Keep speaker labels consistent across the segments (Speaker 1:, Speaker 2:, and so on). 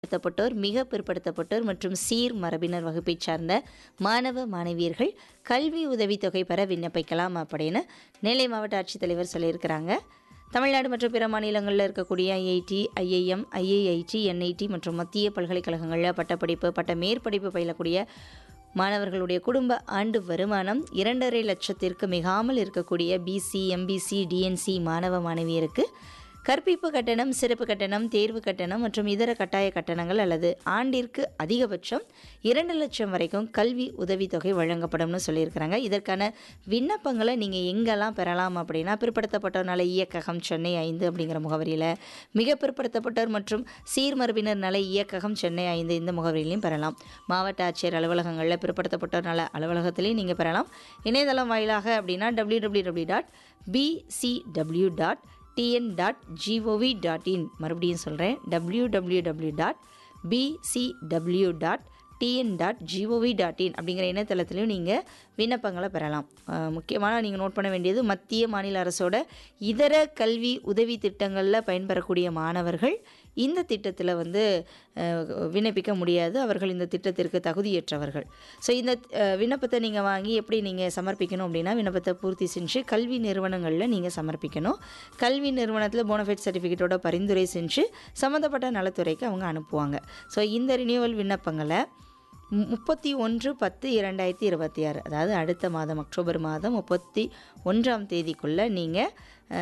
Speaker 1: பிற்படுத்தப்பட்டோர் மிக பிற்படுத்தப்பட்டோர் மற்றும் சீர் மரபினர் வகுப்பைச் சார்ந்த மாணவ மாணவியர்கள் கல்வி உதவித்தொகை பெற விண்ணப்பிக்கலாம் அப்படின்னு நெல்லை மாவட்ட ஆட்சித்தலைவர் சொல்லியிருக்கிறாங்க தமிழ்நாடு மற்றும் பிற மாநிலங்களில் இருக்கக்கூடிய ஐஐடி ஐஐஎம் ஐஐஐடி என்ஐடி மற்றும் மத்திய பல்கலைக்கழகங்களில் பட்டப்படிப்பு பட்ட மேற்படிப்பு பயிலக்கூடிய மாணவர்களுடைய குடும்ப ஆண்டு வருமானம் இரண்டரை லட்சத்திற்கு மிகாமல் இருக்கக்கூடிய பிசி எம்பிசி டிஎன்சி மாணவ மாணவியருக்கு கற்பிப்பு கட்டணம் சிறப்பு கட்டணம் தேர்வு கட்டணம் மற்றும் இதர கட்டாய கட்டணங்கள் அல்லது ஆண்டிற்கு அதிகபட்சம் இரண்டு லட்சம் வரைக்கும் கல்வி உதவித்தொகை வழங்கப்படும்னு சொல்லியிருக்கிறாங்க இதற்கான விண்ணப்பங்களை நீங்கள் எங்கெல்லாம் பெறலாம் அப்படின்னா பிற்படுத்தப்பட்டோர் நல இயக்ககம் சென்னை ஐந்து அப்படிங்கிற முகவரியில் மிக பிற்படுத்தப்பட்டோர் மற்றும் சீர்மரபினர் நல இயக்ககம் சென்னை ஐந்து இந்த முகவரியிலையும் பெறலாம் மாவட்ட ஆட்சியர் அலுவலகங்களில் பிற்படுத்தப்பட்டோர் நல அலுவலகத்திலையும் நீங்கள் பெறலாம் இணையதளம் வாயிலாக அப்படின்னா W W W dot P C W dot T N dot G O V dot in மறுபடியும் சொல்கிறேன் W W W dot P C W dot T N dot G O V dot in அப்படிங்கிற இணையதளத்திலையும் நீங்கள் விண்ணப்பங்களை பெறலாம் அஹ் முக்கியமான நீங்கள் நோட் பண்ண வேண்டியது மத்திய மாநில அரசோட இதர கல்வி உதவி திட்டங்களில் பயன்பெறக்கூடிய மாணவர்கள் இந்த திட்டத்தில் வந்து அஹ், விண்ணப்பிக்க முடியாது அவர்கள் இந்த திட்டத்திற்கு தகுதியற்றவர்கள் ஸோ இந்த அஹ், விண்ணப்பத்தை நீங்கள் வாங்கி எப்படி நீங்கள் சமர்ப்பிக்கணும் அப்படின்னா விண்ணப்பத்தை பூர்த்தி செஞ்சு கல்வி நிறுவனங்களில் நீங்கள் சமர்ப்பிக்கணும் கல்வி நிறுவனத்தில் போனஃபைட் சர்டிஃபிகேட்டோட பரிந்துரை செஞ்சு சம்மந்தப்பட்ட நலத்துறைக்கு அவங்க அனுப்புவாங்க ஸோ இந்த ரினியூவல் விண்ணப்பங்களை மு- முப்பத்தி ஒன்று பத்து இரண்டாயிரத்தி இருபத்தி ஆறு அதாவது அடுத்த மாதம் அக்டோபர் மாதம் முப்பத்தி ஒன்றாம் தேதிக்குள்ளே நீங்கள்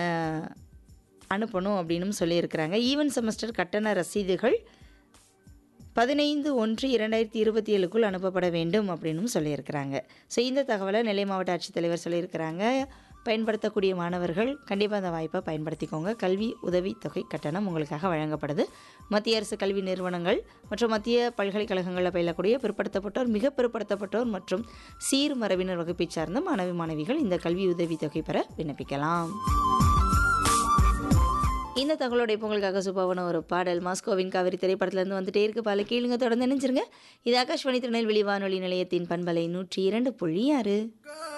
Speaker 1: அனுப்பணும் அப்படின்னு சொல்லியிருக்கிறாங்க ஈவன் செமஸ்டர் கட்டண ரசீதுகள் பதினைந்து ஒன்று இரண்டாயிரத்தி இருபத்தி ஏழுக்குள் அனுப்பப்பட வேண்டும் அப்படின்னும் சொல்லியிருக்கிறாங்க ஸோ இந்த தகவலை நெல்லை மாவட்ட ஆட்சித்தலைவர் சொல்லியிருக்கிறாங்க பயன்படுத்தக்கூடிய மாணவர்கள் கண்டிப்பாக அந்த வாய்ப்பை பயன்படுத்திக்கோங்க கல்வி உதவி தொகை கட்டணம் உங்களுக்காக வழங்கப்படுது மத்திய அரசு கல்வி நிறுவனங்கள் மற்றும் மத்திய பல்கலைக்கழகங்களில் பயிலக்கூடிய பிற்படுத்தப்பட்டோர் மிக பிற்படுத்தப்பட்டோர் மற்றும் சீர் மரபினர் வகுப்பைச் சார்ந்த மாணவி மாணவிகள் இந்த கல்வி உதவி தொகை பெற விண்ணப்பிக்கலாம் இந்த தகவலோட இப்போ உங்களுக்காக சூப்பாவான ஒரு பாடல் மாஸ்கோவின் காவிரி திரைப்படத்துலேருந்து வந்துட்டே இருக்கு பால கீழுங்க தொடர்ந்து நினைச்சிருங்க இது ஆகாஷ்வாணி திருநெல்வேலி வானொலி நிலையத்தின் பண்பலை நூற்றி இரண்டு புள்ளி ஆறு